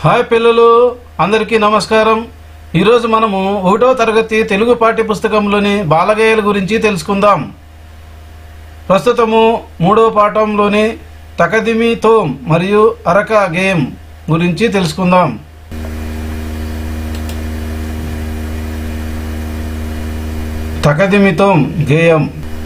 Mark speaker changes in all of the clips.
Speaker 1: hi పిల్లలు అందరికీ నమస్కారం ఈరోజు మనము ఒకటో తరగతి తెలుగు పాఠ్య పుస్తకంలోని బాలగేయాల గురించి తెలుసుకుందాం ప్రస్తుతము మూడవ పాఠంలోని తకదిమి తోం మరియు అరక గేమ్ గురించి తెలుసుకుందాం తకదిమితోం గేయం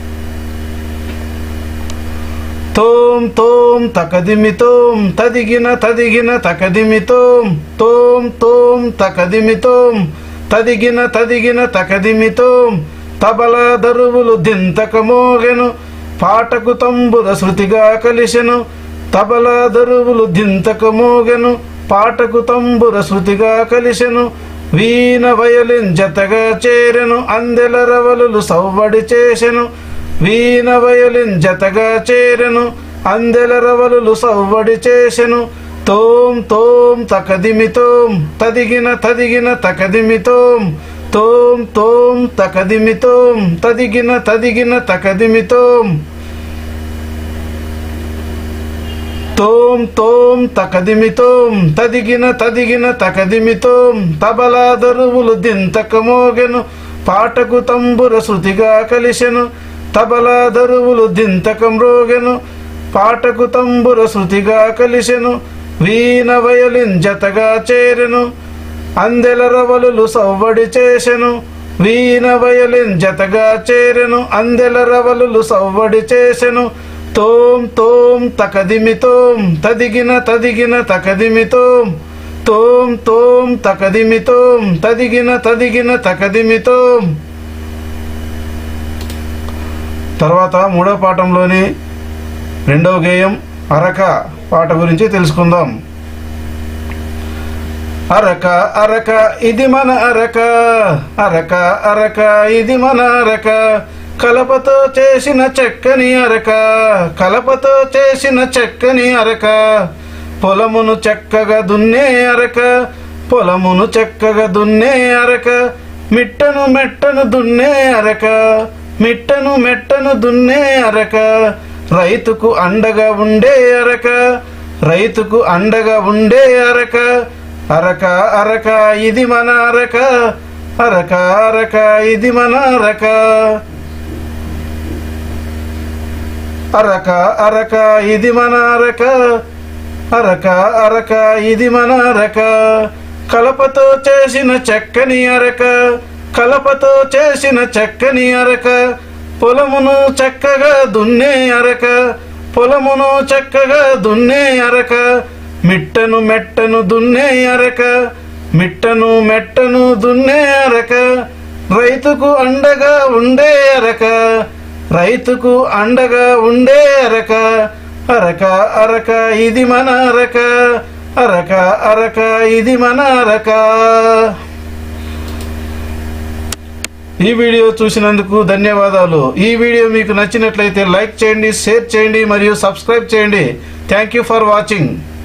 Speaker 1: తోం తోం తకదిమితోం తదిగిన తదిగిన తకదిమితోం తోం తోం తకదిమితోం తదిగిన తదిగిన తకదిమితోం తబల దరువులు దింతక మోగెను పాటకు తంబుర శృతిగా కలిసెను తబల దరువులు దింతక మోగెను పాటకు తంబుర శృతిగా కలిసెను వీణ వయలిన్ జతగా చేరెను అందెల రవలులు సవ్వడి చేసెను వీణ వయలిన్ జతగా చేరెను అందెల రవలులు సవ్వడి చేసెను తోం తోం తకదిమితోం తదిగిన తదిగిన తకదిమితోం తోం తోం తకదిమితోం తదిగిన తదిగిన తకదిమితోం తోం తోం తకదిమితోం తదిగిన తదిగిన తకదిమితోం తబలా దరువులు దింతక మోగెను పాటకు తంబుర శృతిగా కలిసెను తబలా దరువులు దింతక మ్రోగెను పాటకు తంబుర శృతిగా కలిసెను వీణ వయలిన్ జతగా చేరెను అందెల రవలులు సవ్వడి చేసెను వీణ వయలిన్ జతగా చేరెను అందెల రవలులు సవ్వడి చేసెను తోం తోం తకదిమితోం తదిగిన తదిగిన తకదిమితోం తోం తోం తకదిమితోం తదిగిన తదిగిన తకదిమితోం తర్వాత మూడో పాఠంలోని రెండవ గేయం అరక పాట గురించి తెలుసుకుందాం అరక అరక ఇది మన అరక అరక అరక ఇది మన అరక కలపతో చేసిన చెక్కని అరక కలపతో చేసిన చెక్కని అరక పొలమును చెక్కగా దున్నే అరక పొలమును చెక్కగా దున్నే అరక మిట్టను మెట్టను దున్నే అరక మిట్టను మెట్టను దున్నే అరక రైతుకు అండగా ఉండే అరక రైతుకు అండగా ఉండే అరక అరక అరక ఇది మన అరక అరక అరక ఇది మన అరక అరక అరక ఇది మన అరక అరక అరక ఇది మన అరక కలపతో చేసిన చెక్కని అరక కలపతో చేసిన చెక్కని అరక పొలమును చక్కగా దున్నే అరక పొలమును చక్కగా దున్నే అరక మిట్టను మెట్టను దున్నే అరక మిట్టను మెట్టను దున్నే అరక రైతుకు అండగా ఉండే అరక రైతుకు అండగా ఉండే అరక అరక అరక ఇది మన అరక అరక అరక ఇది మన అరక ఈ వీడియో చూసినందుకు ధన్యవాదాలు ఈ వీడియో మీకు నచ్చినట్లయితే లైక్ చేయండి షేర్ చేయండి మరియు సబ్స్క్రైబ్ చేయండి థ్యాంక్ యూ ఫర్ వాచింగ్